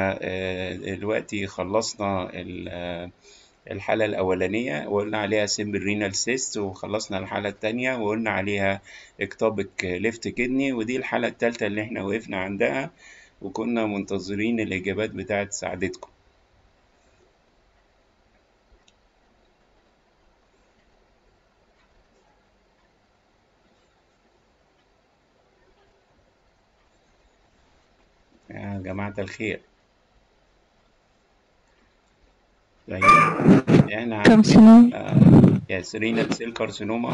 آه، دلوقتي خلصنا ال- آه، الحالة الأولانية وقلنا عليها سيمبل رينال سيست وخلصنا الحالة التانية وقلنا عليها اكتوبك ليفت كدني ودي الحالة التالتة اللي احنا وقفنا عندها وكنا منتظرين الإجابات بتاعت سعادتكم يا جماعة الخير طيب احنا كارسينوم عندنا يا رينال سيل كارسينوما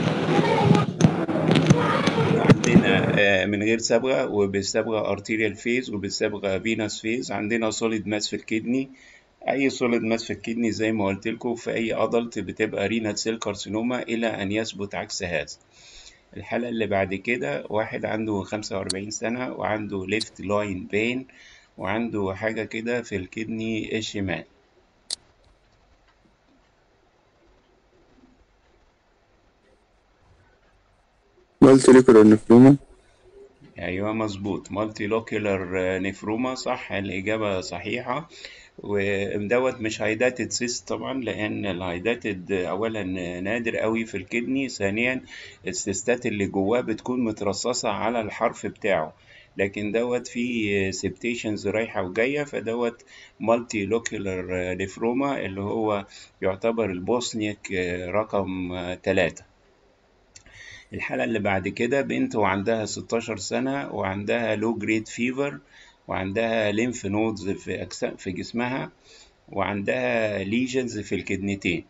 عندنا آه، من غير صبغة وبالصبغة ارتيريال فيز وبالصبغة فينوس فيز عندنا سوليد ماس في الكدني اي سوليد ماس في الكدني زي ما قلت لكم في اي ادلت بتبقى رينال سيل كارسينوما الى ان يثبت عكس هذا الحالة اللي بعد كده واحد عنده 45 سنة وعنده ليفت لاين بين وعنده حاجة كده في الكدني الشمال مالتي ليكولار نفروما ايوه مظبوط مالتي لوكيولار نفروما صح الاجابه صحيحه ودوت مش هايداتد سيست طبعا لان الهايداتد اولا نادر قوي في الكدني ثانيا السيستات اللي جواه بتكون مترصصه على الحرف بتاعه لكن دوت فيه سبتيشنز رايحه وجايه فدوت مالتي لوكيولار نفروما اللي هو يعتبر البوسنيك رقم ثلاثة الحالة اللي بعد كده بنت وعندها 16 سنة وعندها لو جريد فيفر وعندها ليمف نودز في أجسام في جسمها وعندها ليجنز في الكدنتين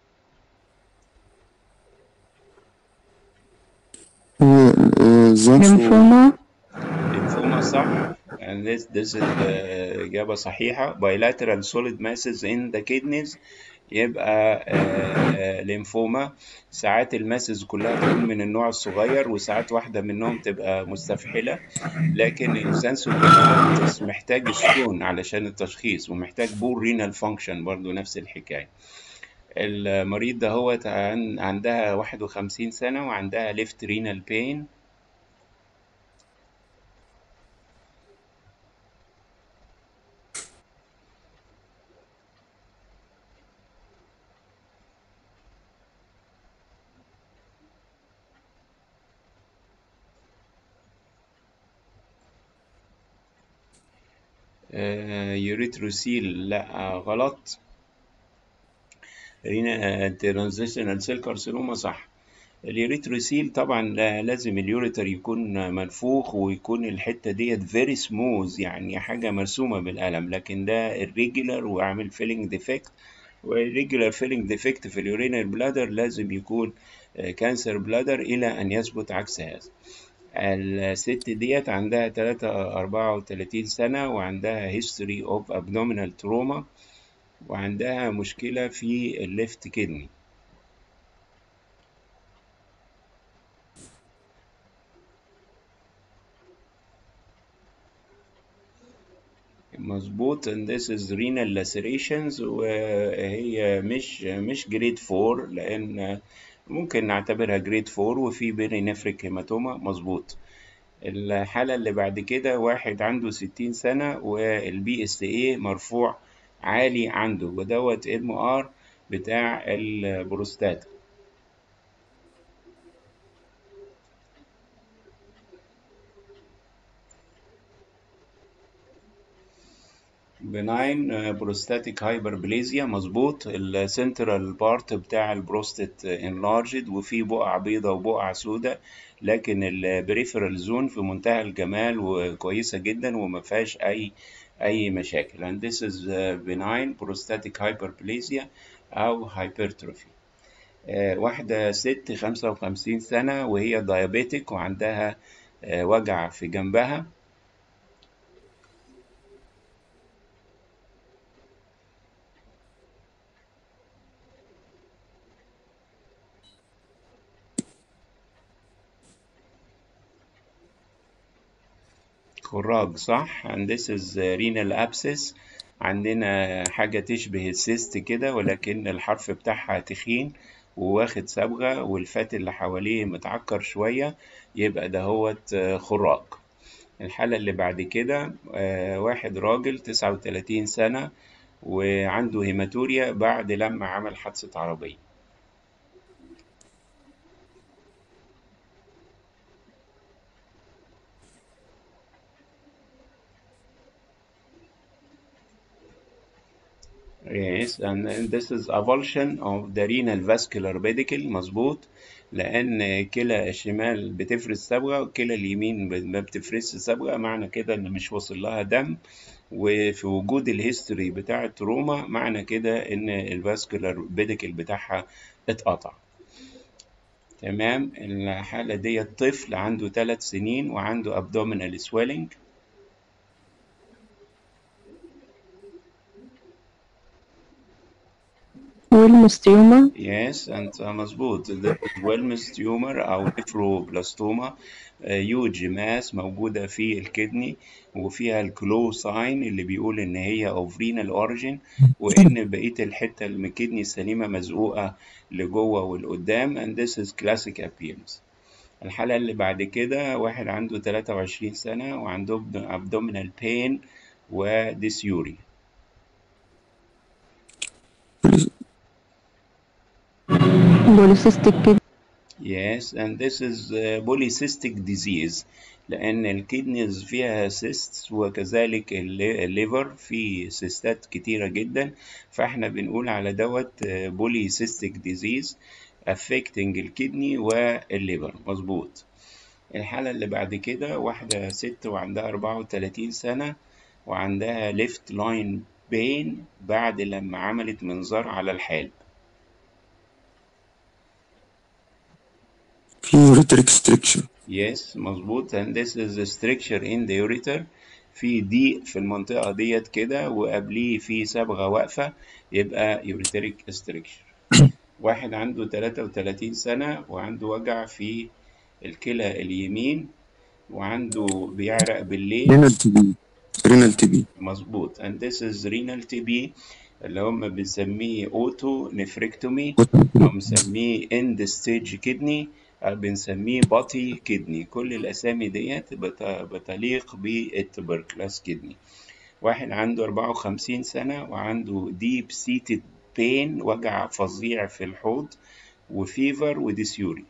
زانسو ليمفوما ليمفوما صح and this, this is the إجابة صحيحة bilateral solid masses in the kidneys يبقى آه، ليمفوما ساعات الماسز كلها تكون من النوع الصغير وساعات واحدة منهم تبقى مستفحلة لكن السنسوريتس محتاج ستون علشان التشخيص ومحتاج بور رينال فانكشن برضو نفس الحكاية المريض ده هو عندها 51 سنة وعندها ليفت رينال بين آه، يوريتروسيل لا غلط رينا ترانزيشنال سيل كارسينوما صح اليوريتروسيل طبعا لا- لازم اليوريتر يكون منفوخ ويكون الحتة ديت فيري سموز يعني حاجة مرسومة بالقلم لكن ده الريجولار وعامل فيلينج ديفكت والريجولار فيلينج ديفكت في اليورينال بلادر لازم يكون كانسر بلادر إلى أن يثبت عكس هذا الست ديت عندها تلاتة أربعة وتلاتين سنة وعندها history of abdominal trauma وعندها مشكلة في الليفت كدني مظبوط and this is renal lacerations وهي مش مش جريد 4 لأن ممكن نعتبرها جريد 4 وفي بيري نفريك هيماتوما مظبوط الحالة اللي بعد كده واحد عنده 60 سنة والبي اس اي مرفوع عالي عنده ودوت ام ار بتاع البروستاتا بناين بروستاتيك هايبربليزيا مظبوط السنترال بارت بتاع البروستات انلارجد وفي بقع بيضة وبقع سوداء لكن البريفرال زون في منتهى الجمال وكويسة جدا وما فيهاش أي أي مشاكل and this is uh, benign prostatic hyperplasia أو hypertrophy آه، واحدة ست خمسة وخمسين سنة وهي دايابيتك وعندها آه، وجع في جنبها خراج صح and this is renal abscess عندنا حاجة تشبه السيست كده ولكن الحرف بتاعها تخين وواخد صبغة والفات اللي حواليه متعكر شوية يبقى دهوت خراج الحالة اللي بعد كده آه، واحد راجل تسعة وتلاتين سنة وعنده هيماتوريا بعد لما عمل حادثة عربية Yes, and this is avulsion of the renal vascular pedicle مظبوط لأن كلى الشمال بتفرز صبغة وكلى اليمين ما بتفرزش صبغة معنى كده إن مش واصل لها دم وفي وجود الهيستوري بتاع التروما معنى كده إن الفاسكولار بيديكل بتاعها اتقطع تمام الحالة دي طفل عنده ثلاث سنين وعنده abdominal swelling والمستيومة Yes, أنت مظبوط ده Wilms tumor أو نفروبلاستوما يوج ماس موجودة في الكدني وفيها الكلو ساين اللي بيقول إن هي of renal origin وإن بقية الحتة اللي من الكدني السليمة مزقوقة لجوه ولقدام and this is classic appearance الحالة اللي بعد كده واحد عنده 23 سنة وعنده abdominal pain وديسيوري بوليسيستيك كده Yes, and this is uh, polycystic disease لأن الكدنيز فيها cysts وكذلك الل- الليفر فيه سيستات كتيرة جدا فاحنا بنقول على دوت uh, polycystic disease affecting الكدني والليفر مظبوط الحالة اللي بعد كده واحدة ست وعندها 34 سنة وعندها left line pain بعد لما عملت منظار على الحالب في يوريتريك ستريكشر Yes مظبوط and this is a structure in the ureter في ضيق في المنطقة ديت كده وقبليه في صبغة واقفة يبقى ureteric structure واحد عنده 33 سنة وعنده وجع في الكلى اليمين وعنده بيعرق بالليل رينال تي بي رينال تي بي مظبوط and this is renal TB اللي هم بنسميه اوتو نفريكتومي أو بنسميه end stage kidney أو بنسميه بطي كدني كل الأسامي ديت بت- بتليق بالتبركلاس كدني واحد عنده 54 سنة وعنده deep seated pain وجع فظيع في الحوض وفيفر وديسيوري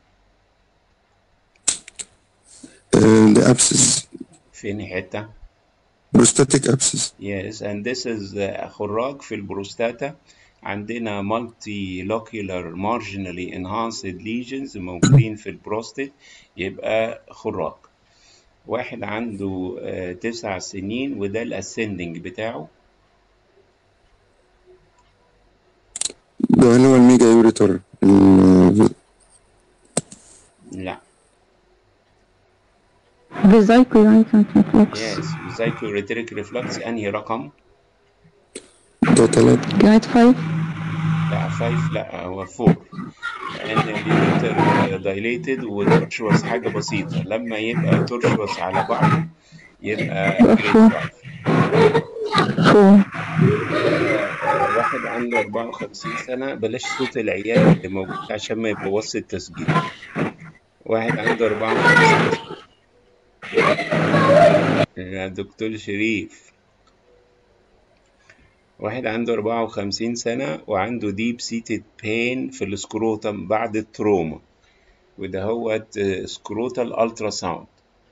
ده ابسس فين حتة؟ بروستاتيك ابسس Yes, and this is uh, خراج في البروستاتا عندنا multi locular marginally enhanced lesions موجودين في البروستات يبقى خراج واحد عنده آه، تسع سنين وده الاسندنج بتاعه ده اللي هو الميجا يوريتر ال- لا فيزايكو يعني كانت مفلوكس يس زايكوريتريك ريفلكس انهي رقم؟ ده تلاتة جريد فايف لا 5 لا هو 4 لان اليوريتر دايليتد وتورشوس حاجه بسيطه لما يبقى تورشوس على بعض يبقى جريد 5 فور واحد عنده 54 سنة بلاش صوت العيال اللي موجود عشان ما يبوظش التسجيل واحد عنده 54 يا دكتور شريف واحد عنده 54 سنة وعنده ديب سيتد بين في السكروتم بعد التروما وده هو سكروتال الترا ساوند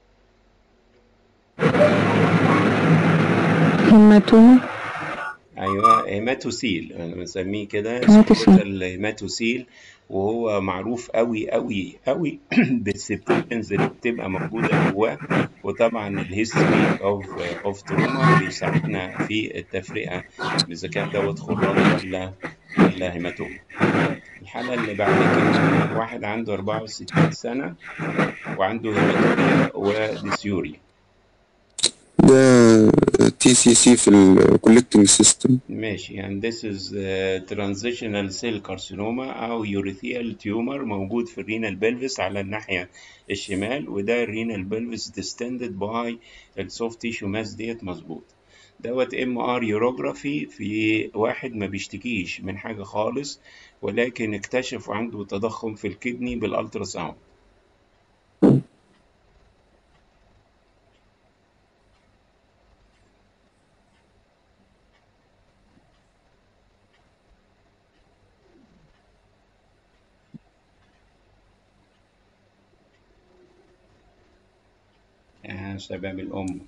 هيماتوما ايوه هيماتوسيل انا بنسميه كده هيماتوسيل. سكروتال هيماتوسيل وهو معروف قوي قوي قوي بالسبتنز اللي بتبقى موجوده جواه وطبعا الهيستوري اوف اوف تروما بيساعدنا في التفرقه اذا كان دوت خراج ولا ولا هيماتوما الحاله اللي بعد كده واحد عنده 64 سنه وعنده هيماتوريا وديسيوريا ده تي سي سي في الكولكتنج سيستم ماشي and this is uh, transitional cell carcinoma أو urethral tumor موجود في الرينال بلفس على الناحية الشمال وده الرينال بلفس distended by السوفت تيشو ماس ديت مظبوط دوت ام ار يوروجرافي في واحد ما بيشتكيش من حاجة خالص ولكن اكتشفوا عنده تضخم في الكدني بالالترا ساوند شباب الأم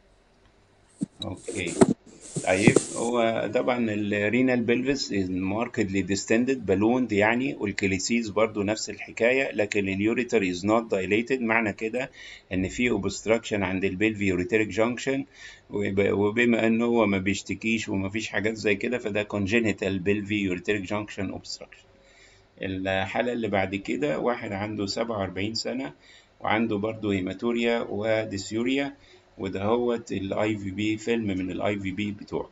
أوكي طيب هو طبعا الرينال بلفس ماركتلي ديستندد بالوند يعني والكليسيز برضو نفس الحكايه لكن اليوريتر از نوت دايليتد معنى كده ان في اوبستراكشن عند البلفي يوريتريك جانكشن وبما انه هو ما بيشتكيش وما فيش حاجات زي كده فده كونجينيتال بلفي يوريتريك جانكشن اوبستراكشن الحالة اللي بعد كده واحد عنده 47 سنة وعنده برضه هيماتوريا وديسيوريا وده هو الاي في بي فيلم من الاي في بي بتوعه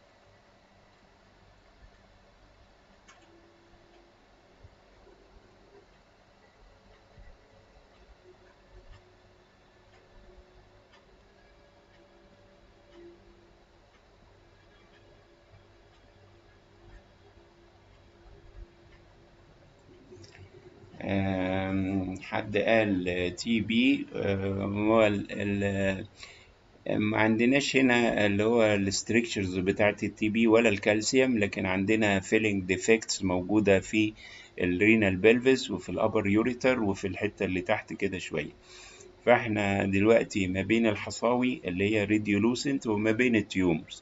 آم، حد قال تي بي هو ال- ال- ما عندناش هنا اللي هو الستريكتشرز بتاعت التي بي ولا الكالسيوم لكن عندنا فيلينج ديفكتس موجودة في الرينال بلفس وفي الابر يوريتر وفي الحتة اللي تحت كده شوية فاحنا دلوقتي ما بين الحصاوي اللي هي ريديولوسنت وما بين التيومرز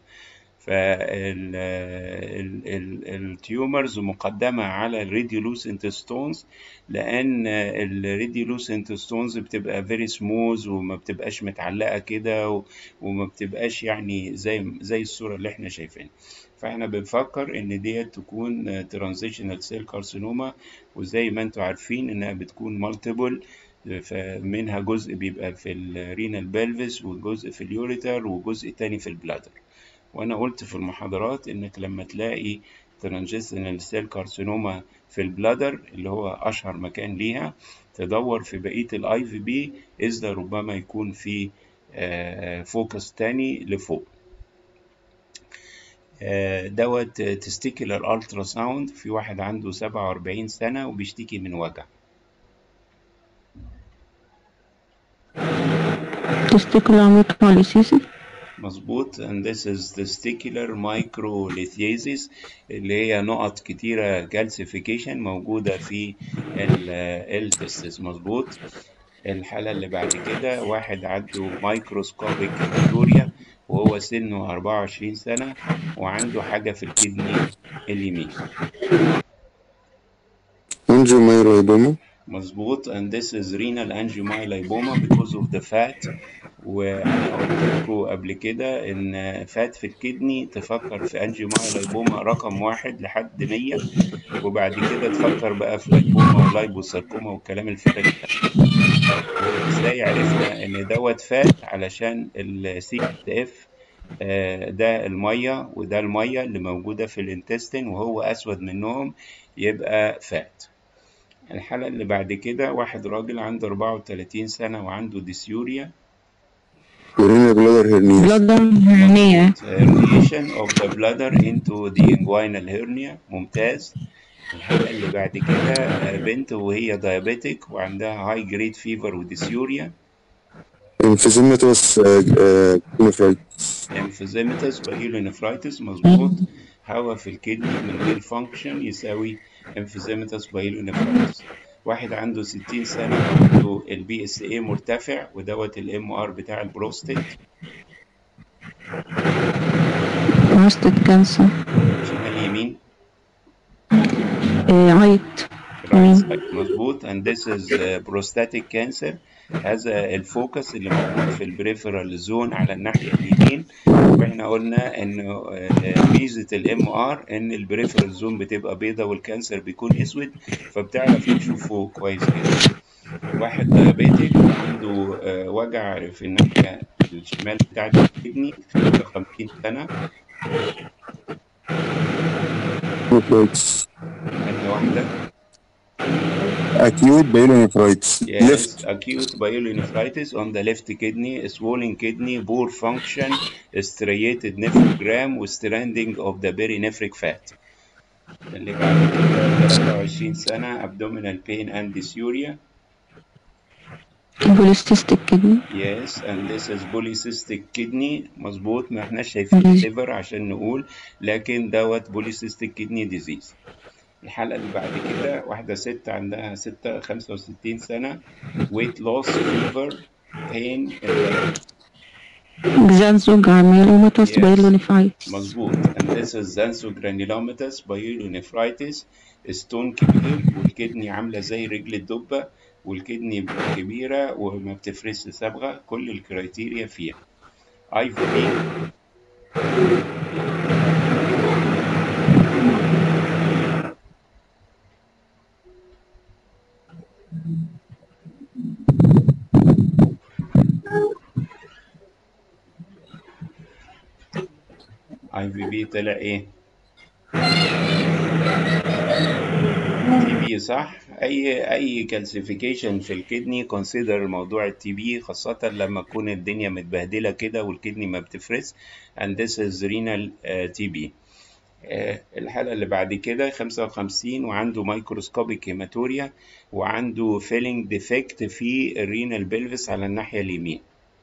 فالتيومرز مقدمة على الريديولوسنت ستونز لأن الريديولوسنت ستونز بتبقى فيري سموز وما بتبقاش متعلقة كده و- وما بتبقاش يعني زي زي الصورة اللي احنا شايفينها فاحنا بنفكر ان ديت تكون ترانزيشنال سيل كارسينوما وزي ما انتوا عارفين انها بتكون مالتيبل فمنها جزء بيبقى في الرينال بلفس وجزء في اليوريتر وجزء تاني في البلادر وانا قلت في المحاضرات انك لما تلاقي ترانجستينال سيل كارسينوما في البلادر اللي هو اشهر مكان ليها تدور في بقيه الاي في بي اذا ربما يكون في فوكس تاني لفوق آه، دوت تستيكولار الترا ساوند في واحد عنده 47 سنه وبيشتكي من وجع testicular microlysis مظبوط and this is testicular microlithiasis اللي هي نقط كتيرة calcification موجودة في التستس مظبوط الحالة اللي بعد كده واحد عنده مايكروسكوبيك هيماتوريا وهو سنه 24 سنة وعنده حاجة في الكدني اليمين angiomyolipoma مظبوط and this is renal angiomyolipoma because of the fat وانا قلت لكم قبل كده ان فات في الكدني تفكر في انجيومايوليبوما رقم واحد لحد 100 وبعد كده تفكر بقى في لايبوما ولايبوساركوما والكلام الفارغ ده وازاي عرفنا ان دوت فات علشان السي اف ده الميه وده الميه اللي موجوده في الانتستين وهو اسود منهم يبقى فات الحالة اللي بعد كده واحد راجل عنده 34 سنة وعنده ديسيوريا urinary bladder hernia bladder hernia herniation of the bladder into the inguinal hernia ممتاز الحالة اللي بعد كده آه، بنت وهي diabetic وعندها high grade fever وديسيوريا emphysematous uh, uh, nephritis emphysematous pyelonephritis مظبوط هواء في الكدني من غير function يساوي emphysematous pyelonephritis واحد عنده 60 سنة عنده البي اس اي مرتفع ودوت الام ار بتاع البروستات prostate cancer شمال يمين uh, right right يمين side مظبوط and this is uh, prostatic cancer هذا الفوكس اللي موجود في البريفرال زون على الناحية اليمين واحنا قلنا انه آه، ميزة الام ار ان البريفرال زون بتبقى بيضة والكانسر بيكون اسود فبتعرف تشوفه كويس جدا واحد دايابيتك عنده آه، وجع في الناحية الشمال بتاعة الكدني 55 سنة nephritis ثانية واحدة acute pyelonephritis Yes, left acute pyelonephritis on the left kidney, a swollen kidney, poor function, striated nephrogram with stranding of the perinephric fat. اللي بعد كده 23 سنة abdominal pain and dysuria. polycystic kidney Yes, and this is polycystic kidney. مظبوط ما احناش شايفين مم. liver عشان نقول لكن دوت polycystic kidney disease. الحلقة اللي بعد كده واحدة ست عندها ستة خمسة وستين سنة weight loss fever pain in the Xanthogranulomatous Yes. pyelonephritis مظبوط and this is xanthogranulomatous pyelonephritis ستون كبير والكدني عاملة زي رجل الدبة والكدني كبيرة وما بتفرزش صبغة كل الكرايتيريا فيها اي في بي اي في بي طلع ايه تي بي صح اي اي كالسيفيكيشن في الكدني كونسيدر موضوع التي بي خاصه لما تكون الدنيا متبهدله كده والكدني ما بتفرز and this is renal تي بي الحالة اللي بعد كده 55 وعنده مايكروسكوبيك هيماتوريا وعنده فيلينج ديفكت في الرينال بلفس على الناحية اليمين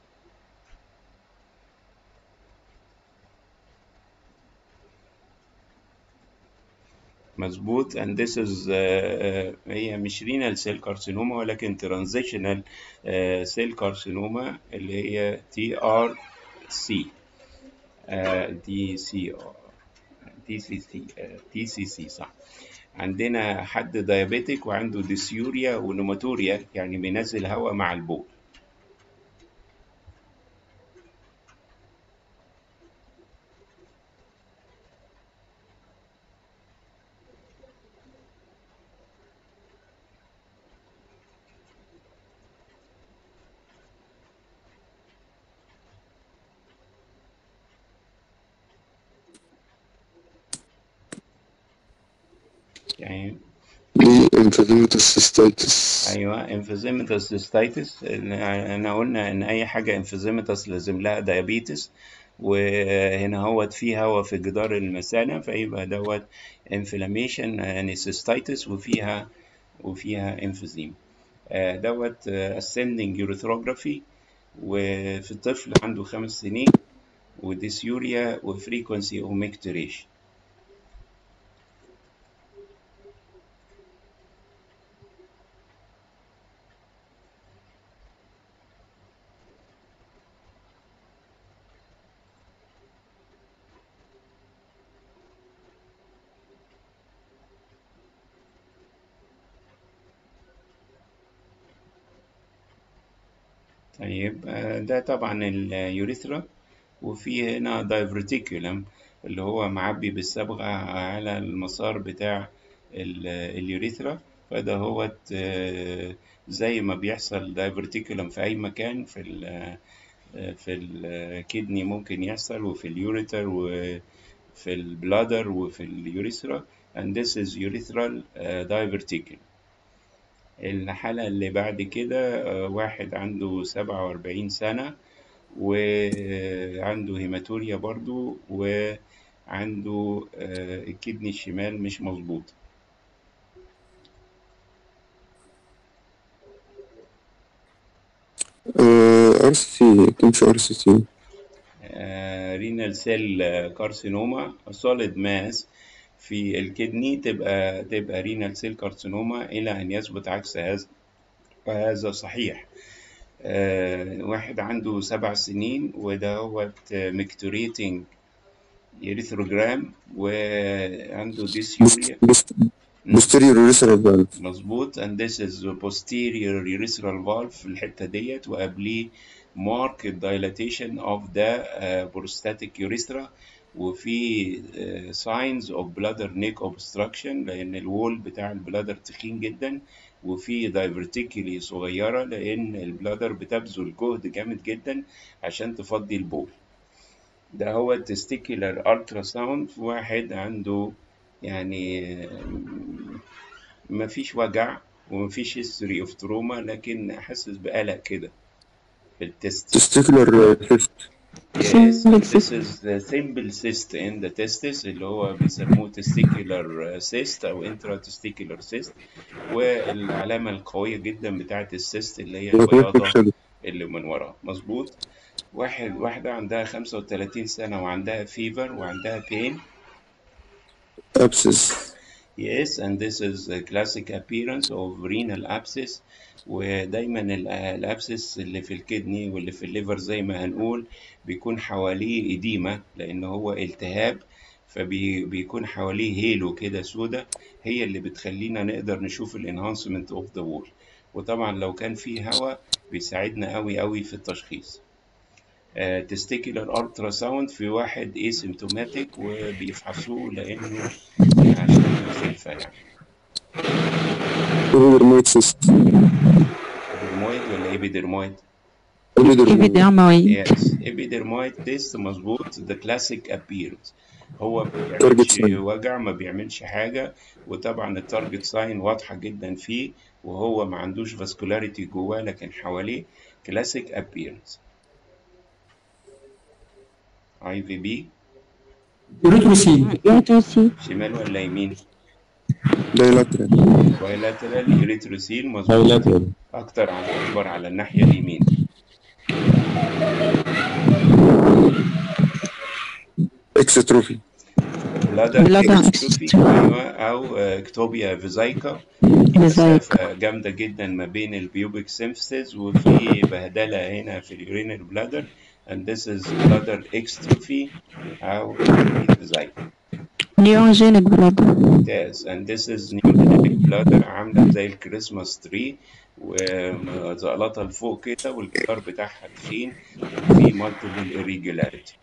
مظبوط and this is uh, uh, هي مش renal cell carcinoma ولكن transitional uh, cell carcinoma اللي هي TRC uh, DCR TCC uh, TCC صح عندنا حد دايابيتك وعنده ديسيوريا ونوماتوريا يعني بينزل هواء مع البول يعني دي انفيديمتس سيستايتس ايوه انفيزيمتس سيستايتس انا قلنا ان اي حاجه انفيزيمتس لازم لها دايابيتس وهنا هوت في هواء في جدار المثانه فيبقى دوت انفلاميشن يعني سيستايتس وفيها وفيها انفيزيم آه، دوت ascending urethropathy وفي الطفل عنده خمس سنين وديسيوريا وفريكونسي اوميكتوريشن طيب آه، ده طبعا اليوريثرا وفي هنا دايفرتيكولم اللي هو معبي بالصبغة على المسار بتاع ال- اليوريثرا فده هو زي ما بيحصل دايفرتيكولم في أي مكان في ال في الكدني ممكن يحصل وفي اليوريتر وفي البلادر وفي اليوريثرا and this is urethral uh, diverticulum الحالة اللي بعد كده آه، واحد عنده سبعة وأربعين سنة وعنده هيماتوريا برضو وعنده آه، الكدني الشمال مش مظبوط ار سي سي تمشي ار سي سي رينال سيل كارسينوما سوليد ماس في الكدني تبقى تبقى رينال سيل كارسينوما إلى أن يثبت عكس هذا وهذا صحيح آه، واحد عنده سبع سنين وده هو ميكتوريتنج يريثروجرام وعنده ديسيوريا بوستيريور يوريثرال فالف مظبوط and this is posterior urethral valve في الحتة ديت وقبليه marked dilatation of the uh, prostatic urethra وفي uh, signs of bladder neck obstruction لأن الوول بتاع البلادر تخين جدا وفي diverticuli صغيرة لأن البلادر بتبذل جهد جامد جدا عشان تفضي البول ده هو testicular ultrasound واحد عنده يعني مفيش وجع ومفيش history of trauma لكن حاسس بقلق كده في التست تستيكولار سيست Yes, Simple this cyst. is the simple cyst in the testis اللي هو بيسموه testicular cyst أو intratesticular cyst والعلامة القوية جدا بتاعت السيست اللي هي البياضة اللي من ورا مظبوط واحد واحدة عندها 35 سنة وعندها فيفر وعندها بين ابسس Yes, and this is a classic appearance of renal abscess ودايما ال- الابسس اللي في الكدني واللي في الليفر زي ما هنقول بيكون حواليه إديمة لأن هو التهاب فبيكون حواليه هيلو كده سودا هي اللي بتخلينا نقدر نشوف الانهانسمنت اوف ذا وول وطبعا لو كان فيه هواء بيساعدنا قوي قوي في التشخيص تستيكولار الترا ساوند في واحد اسيمتوماتيك وبيفحصوه لانه عشان الخلفه يعني ايبيدرمويد سيست درمويد ولا ايبيدرمويد ايبيدرمويد إبيدرمويد يس ايبيدرمويد تيست مظبوط ذا كلاسيك ابيرنس هو ما تارجت بيعملش ساين وجع ما بيعملش حاجه وطبعا التارجت ساين واضحه جدا فيه وهو ما عندوش فاسكولاريتي جواه لكن حواليه كلاسيك ابيرنس اي في بي يوريتروسين يوتوسي شمال ولا يمين دايلاترال بايلاترال اريتروسيل مظبوط بايلاترال اكتر على اكبر على الناحيه اليمين اكستروفي بلادر بلادر اكستروفي اكستروفي ايوه او اكتوبيا فيزايكا فيزايكا مسافة جامدة جدا ما بين البيوبيك سيمفيسز وفي بهدلة هنا في اليورينال بلادر and this is bladder extrophy أو فيزايكا نيوجينيك بلادر ممتاز and this is neurogenic bladder عاملة زي الكريسماس تري وزقلطة لفوق كده والجدار بتاعها تخين وفي multiple irregularity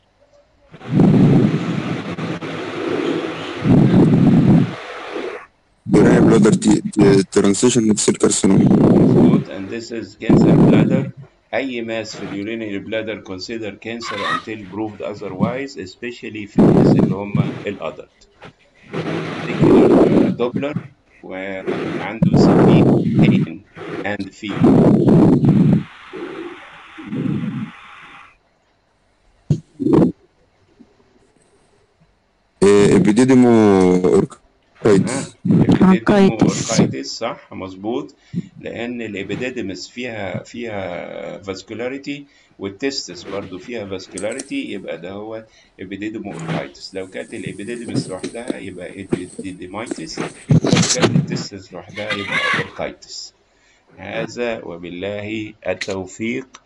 يوريا بلادر تي ترانسيشن نفس الكارسينوم مظبوط and this is cancer bladder أي ماس في اليورينري bladder consider cancer until proved otherwise especially في الناس اللي هم الأدلت particular دوبلر وعنده severe pain and fever ابيديديمو ها اوركايتس أوركايتس. اوركايتس صح مظبوط لان الابيديديمس فيها فيها فاسكولاريتي والتستس برضو فيها فاسكولاريتي يبقى ده هو ابيديديمو اوركايتس لو كانت الابيديديمس لوحدها يبقى ابيديديمايتس لو كانت التستس لوحدها يبقى اوركايتس هذا وبالله التوفيق